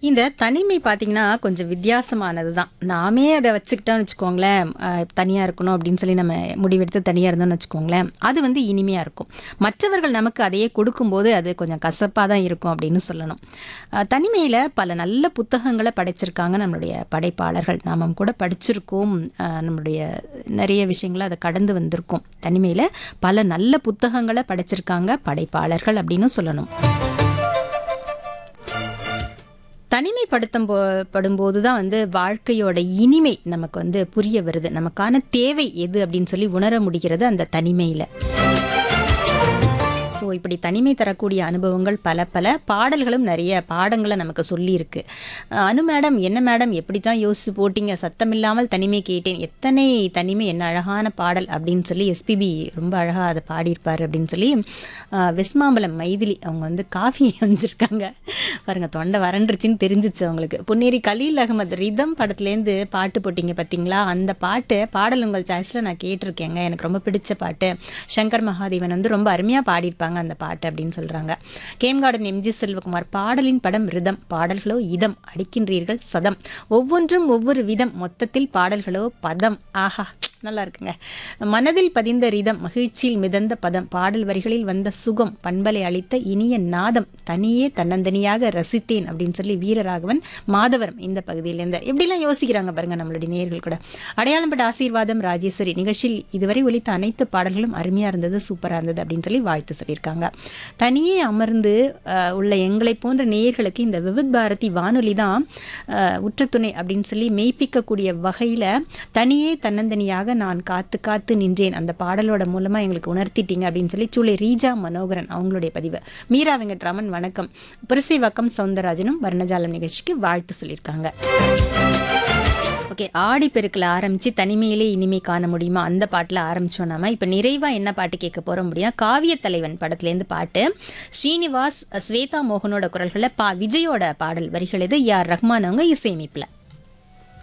இந்த தனிமை பார்த்தீங்கன்னா கொஞ்சம் வித்தியாசமானது தான் நாமே அதை வச்சுக்கிட்டோம்னு வச்சுக்கோங்களேன் தனியாக இருக்கணும் அப்படின்னு சொல்லி நம்ம முடிவெடுத்து தனியாக இருந்தோம்னு வச்சுக்கோங்களேன் அது வந்து இனிமையாக இருக்கும் மற்றவர்கள் நமக்கு அதையே கொடுக்கும்போது அது கொஞ்சம் கசப்பாக தான் இருக்கும் அப்படின்னு சொல்லணும் தனிமையில் பல நல்ல புத்தகங்களை படைச்சிருக்காங்க நம்மளுடைய படைப்பாளர்கள் நாமும் கூட படிச்சிருக்கோம் அஹ், நம்மளுடைய நிறைய விஷயங்களை அதை கடந்து வந்திருக்கோம் தனிமையில் பல நல்ல புத்தகங்களை படைச்சிருக்காங்க படைப்பாளர்கள் அப்படின்னு சொல்லணும் தனிமைப்படுத்தும் போ படும்போது தான் வந்து வாழ்க்கையோட இனிமை நமக்கு வந்து புரிய வருது நமக்கான தேவை எது அப்படின்னு சொல்லி உணர முடிகிறது அந்த தனிமையில் ஸோ இப்படி தனிமை தரக்கூடிய அனுபவங்கள் பல பல பாடல்களும் நிறைய பாடங்களை நமக்கு சொல்லியிருக்கு அஹ் அனு மேடம் என்ன மேடம் எப்படி தான் யோசிச்சு போட்டீங்க சத்தமில்லாமல் தனிமை கேட்டேன் எத்தனை தனிமை என்ன அழகான பாடல் அப்படின்னு சொல்லி எஸ்பிபி ரொம்ப அழகாக அதை பாடியிருப்பார் அப்படின்னு சொல்லி அஹ் வெஸ்மாம்பலம் மைதிலி அவங்க வந்து காஃபி அமைஞ்சிருக்காங்க பாருங்க தொண்டை வறண்டுருச்சுன்னு தெரிஞ்சிச்சு அவங்களுக்கு பொன்னேரி கலீல் அகமது ரிதம் படத்துலேருந்து பாட்டு போட்டிங்க பார்த்தீங்களா அந்த பாட்டு பாடல் உங்கள் சாய்ஸில் நான் கேட்டிருக்கேங்க எனக்கு ரொம்ப பிடிச்ச பாட்டு சங்கர் மகாதேவன் வந்து ரொம்ப அருமையாக பாடியிருப்பாங்க அந்த பாட்டு அப்படின்னு சொல்கிறாங்க கேம் கார்டன் எம்ஜி செல்வகுமார் பாடலின் படம் ரிதம் பாடல்களோ இதம் அடிக்கின்றீர்கள் சதம் ஒவ்வொன்றும் ஒவ்வொரு விதம் மொத்தத்தில் பாடல்களோ பதம் ஆஹா நல்லா இருக்குங்க மனதில் பதிந்த ரிதம் மகிழ்ச்சியில் மிதந்த பதம் பாடல் வரிகளில் வந்த சுகம் பண்பலை அளித்த இனிய நாதம் தனியே தன்னந்தனியாக ரசித்தேன் அப்படின்னு சொல்லி வீரராகவன் மாதவரம் இந்த பகுதியிலேருந்து எப்படிலாம் யோசிக்கிறாங்க பாருங்க நம்மளுடைய நேயர்கள் கூட அடையாளம் பட்ட ஆசீர்வாதம் ராஜேஸ்வரி நிகழ்ச்சியில் இதுவரை ஒலித்த அனைத்து பாடல்களும் அருமையாக இருந்தது சூப்பராக இருந்தது அப்படின்னு சொல்லி வாழ்த்து சொல்லியிருக்காங்க தனியே அமர்ந்து அஹ், உள்ள எங்களை போன்ற நேயர்களுக்கு இந்த விவித் பாரதி வானொலி தான் அஹ், உற்றத்துணை அப்படின்னு சொல்லி மெய்ப்பிக்கக்கூடிய வகையில் தனியே தன்னந்தனியாக நான் காத்து காத்து நின்றேன் அந்த பாடலோட மூலமாக எங்களுக்கு உணர்த்திட்டீங்க அப்படின்னு சொல்லி சூளை ரீஜா மனோகரன் அவங்களுடைய பதிவு மீரா வெங்கட்ராமன் வணக்கம் புரசைவாக்கம் சவுந்தரராஜனும் வர்ணஜாலம் நிகழ்ச்சிக்கு வாழ்த்து சொல்லியிருக்காங்க ஓகே ஆடி பெருக்கில் ஆரம்பித்து தனிமையிலே இனிமை காண முடியுமா அந்த பாட்டில் ஆரம்பித்தோம் நாம இப்போ நிறைவாக என்ன பாட்டு கேட்க போகிறோம் அப்படின்னா காவிய தலைவன் படத்துலேருந்து பாட்டு ஸ்ரீனிவாஸ் ஸ்வேதா மோகனோட குரல்களில் பா விஜயோட பாடல் வரிகள் இது யார் ரஹ்மான் அவங்க இசையமைப்பில்